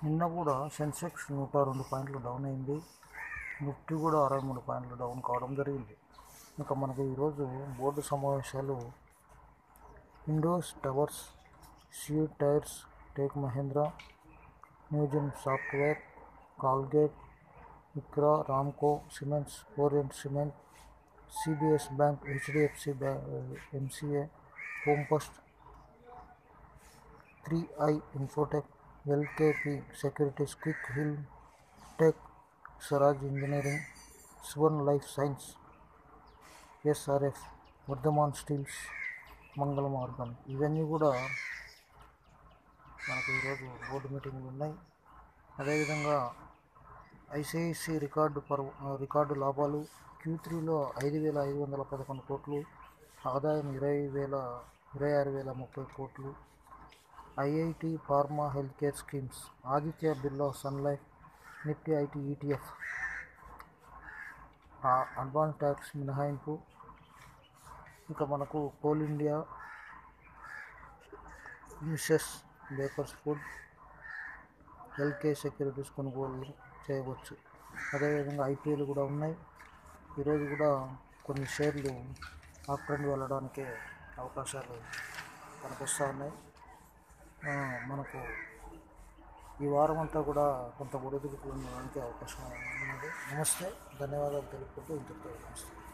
నిన్న కూడా సెన్సెక్స్ నూట రెండు పాయింట్లు డౌన్ అయింది నిఫ్టీ కూడా అరవై మూడు పాయింట్లు డౌన్ కావడం జరిగింది ఇంకా మనకు ఈరోజు బోర్డు సమావేశాలు Indus Towers CEAT tyres Tech Mahindra Newgen software Colgate ICRA Ramco cements Orient cement CBS bank HDFC bank MCA home first three I infotech LKP securities Quick Heal tech Swaraj engineering Suven life science SRF Vardhman steels Mangalam ఆర్గాన్ ఇవన్నీ కూడా మనకు ఈరోజు బోర్డు మీటింగ్లు ఉన్నాయి అదేవిధంగా ఐసిఐసి రికార్డు పర్వ record లాభాలు క్యూ త్రీలో ఐదు వేల ఐదు వందల పదకొండు కోట్లు ఆదాయం ఇరవై వేల ఇరవై ఆరు వేల ముప్పై కోట్లు IIT pharma health care schemes Aditya Birla Sun Life Nifty IT ETF advance tax మినహాయింపు ఇంకా మనకు Coal India Mrs Bakers food LK securities కొనుగోలు చేయవచ్చు అదేవిధంగా ఐపీఎల్ కూడా ఉన్నాయి ఈరోజు కూడా కొన్ని షేర్లు అప్ ట్రెండ్ వెళ్ళడానికి అవకాశాలు కనిపిస్తూ ఉన్నాయి ఆ, మనకు ఈ వారం అంతా కూడా కొంత ఒడిదుడుకులు ఉండడానికి అవకాశం ఉన్నది నమస్తే ధన్యవాదాలు తెలుపుకుంటూ ఇంతటితో నమస్తే